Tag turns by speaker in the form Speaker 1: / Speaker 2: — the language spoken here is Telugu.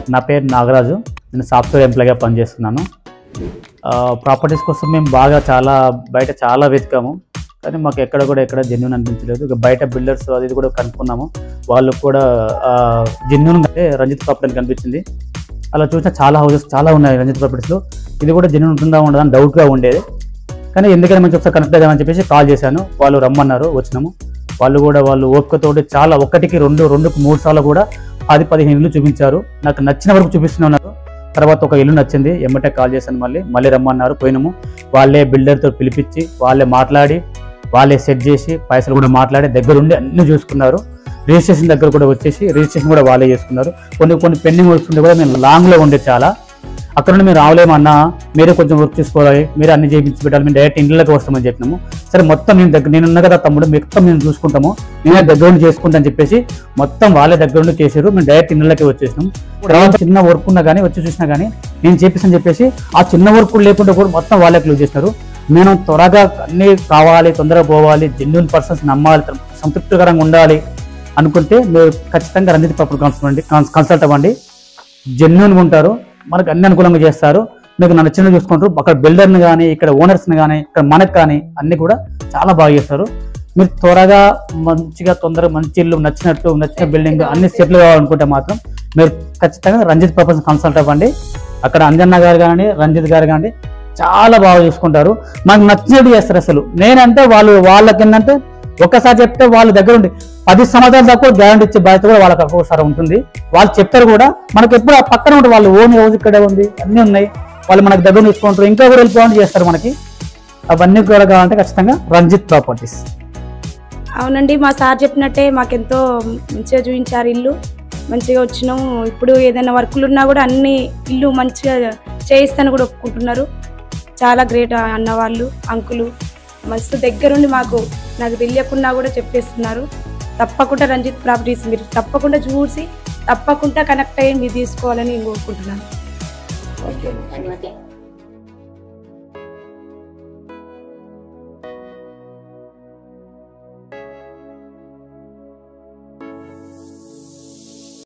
Speaker 1: నా పేరు నాగరాజు నేను సాఫ్ట్వేర్ ఎంప్లాయ్గా పనిచేస్తున్నాను ప్రాపర్టీస్ కోసం మేము బాగా చాలా బయట చాలా వెతికాము కానీ మాకు ఎక్కడ కూడా ఎక్కడ జెన్యున్ అనిపించలేదు ఇక బయట బిల్డర్స్ అది ఇది కూడా కనుక్కున్నాము వాళ్ళు కూడా జెన్యున్ అంటే రంజిత్ ప్రాపర్టీ అని కనిపించింది అలా చూసిన చాలా హౌసెస్ చాలా ఉన్నాయి రంజిత్ ప్రాపర్టీస్లో ఇది కూడా జెన్యున్ ఉంటుందా ఉండదా అని డౌట్గా ఉండేది కానీ ఎందుకని మంచి ఒకసారి కనెక్ట్ అయ్యామని చెప్పేసి కాల్ చేశాను వాళ్ళు రమ్మన్నారు వచ్చినాము వాళ్ళు కూడా వాళ్ళు ఓపికతోటి చాలా ఒకటికి రెండు రెండుకు మూడు సార్లు కూడా పది పదిహేను ఇల్లు చూపించారు నాకు నచ్చిన వరకు చూపిస్తున్నారు తర్వాత ఒక ఇల్లు నచ్చింది ఎమ్మటే కాల్ చేశాను మళ్ళీ మళ్ళీ రమ్మన్నారు పోయినాము వాళ్ళే బిల్డర్తో పిలిపించి వాళ్ళే మాట్లాడి వాళ్ళే సెట్ చేసి పైసలు కూడా మాట్లాడి దగ్గరుండి అన్ని చూసుకున్నారు రిజిస్ట్రేషన్ దగ్గర కూడా వచ్చేసి రిజిస్ట్రేషన్ కూడా వాళ్ళే చేసుకున్నారు కొన్ని కొన్ని పెండింగ్ వర్క్స్ ఉండే కూడా మేము లాంగ్లో ఉండే చాలా అక్కడ నుండి మీరు రావలేమన్నా మీరే కొంచెం వర్క్ చేసుకోవాలి మీరు అన్ని చేయించి పెట్టాలి మేము డైరెక్ట్ ఇంట్లోకి వస్తామని చెప్పినాము సరే మొత్తం నేను దగ్గర నేను ఉన్నా కదా తమ్ముడు మొత్తం మేము చూసుకుంటాము నేనే దగ్గర నుండి చేసుకుంటాను చెప్పేసి మొత్తం వాళ్ళే దగ్గర నుండి చేశారు మేము డైరెక్ట్ ఇంట్లోకి వచ్చేసినాం తర్వాత చిన్న వర్క్ ఉన్నా కానీ వచ్చి చూసినా కానీ నేను చేపిస్తాను చెప్పేసి ఆ చిన్న వర్క్ లేకుండా కూడా మొత్తం వాళ్ళే క్లోజ్ చేస్తారు నేను త్వరగా అన్ని కావాలి తొందరగా పోవాలి జెన్యున్ పర్సన్స్ నమ్మాలి సంతృప్తికరంగా ఉండాలి అనుకుంటే మీరు ఖచ్చితంగా రంజిత్ ప్రాపర్ కన్సల్ట్ కన్సల్ట్ అవ్వండి జెన్యున్గా ఉంటారు మనకు అన్ని అనుకూలంగా చేస్తారు మీకు నచ్చిన చూసుకుంటారు అక్కడ బిల్డర్ని కానీ ఇక్కడ ఓనర్స్ని కానీ ఇక్కడ మనకు కానీ అన్ని కూడా చాలా బాగా చేస్తారు మీరు త్వరగా మంచిగా తొందరగా మంచి ఇల్లు నచ్చినట్టు నచ్చిన బిల్డింగ్ అన్ని సెటిల్ కావాలనుకుంటే మాత్రం మీరు ఖచ్చితంగా రంజిత్ పర్పస్ కన్సల్ట్ అవ్వండి అక్కడ అంజన్న గారు కానీ రంజిత్ గారు కానీ చాలా బాగా చూసుకుంటారు మనకు నచ్చినట్టు చేస్తారు అసలు నేనంటే వాళ్ళు వాళ్ళకి ఏంటంటే ఒక్కసారి చెప్తే వాళ్ళ దగ్గర ఉండి పది సంవత్సరాల దాకా గ్యారంటీ ఇచ్చే బాధ్యత కూడా వాళ్ళకి ఒక్కొక్కసారి ఉంటుంది వాళ్ళు చెప్తారు కూడా మనకి ఎప్పుడు ఆ పక్కన ఉంటుంది వాళ్ళు ఓన్ హౌస్ ఇక్కడే ఉంది అన్నీ ఉన్నాయి వాళ్ళు మనకి దగ్గర తీసుకుంటారు ఇంకా కూడా వెళ్ళిపోవాలని చేస్తారు మనకి అవన్నీ కూడా కావాలంటే ఖచ్చితంగా రంజిత్ ప్రాపర్టీస్
Speaker 2: అవునండి మా సార్ చెప్పినట్టే మాకెంతో మంచిగా చూపించారు ఇల్లు మంచిగా వచ్చినాము ఇప్పుడు ఏదైనా వర్కులు ఉన్నా కూడా అన్ని ఇల్లు మంచిగా చేయిస్తాను కూడా ఒప్పుకుంటున్నారు చాలా గ్రేట్ అన్న వాళ్ళు అంకులు మస్తు దగ్గరుండి మాకు నాకు తెలియకున్నా కూడా చెప్పేస్తున్నారు తప్పకుండా రంజిత్ ప్రాపర్టీస్ మీరు తప్పకుండా చూసి తప్పకుండా కనెక్ట్ అయ్యి మీరు తీసుకోవాలని నేను కోరుకుంటున్నాను
Speaker 3: ఓకే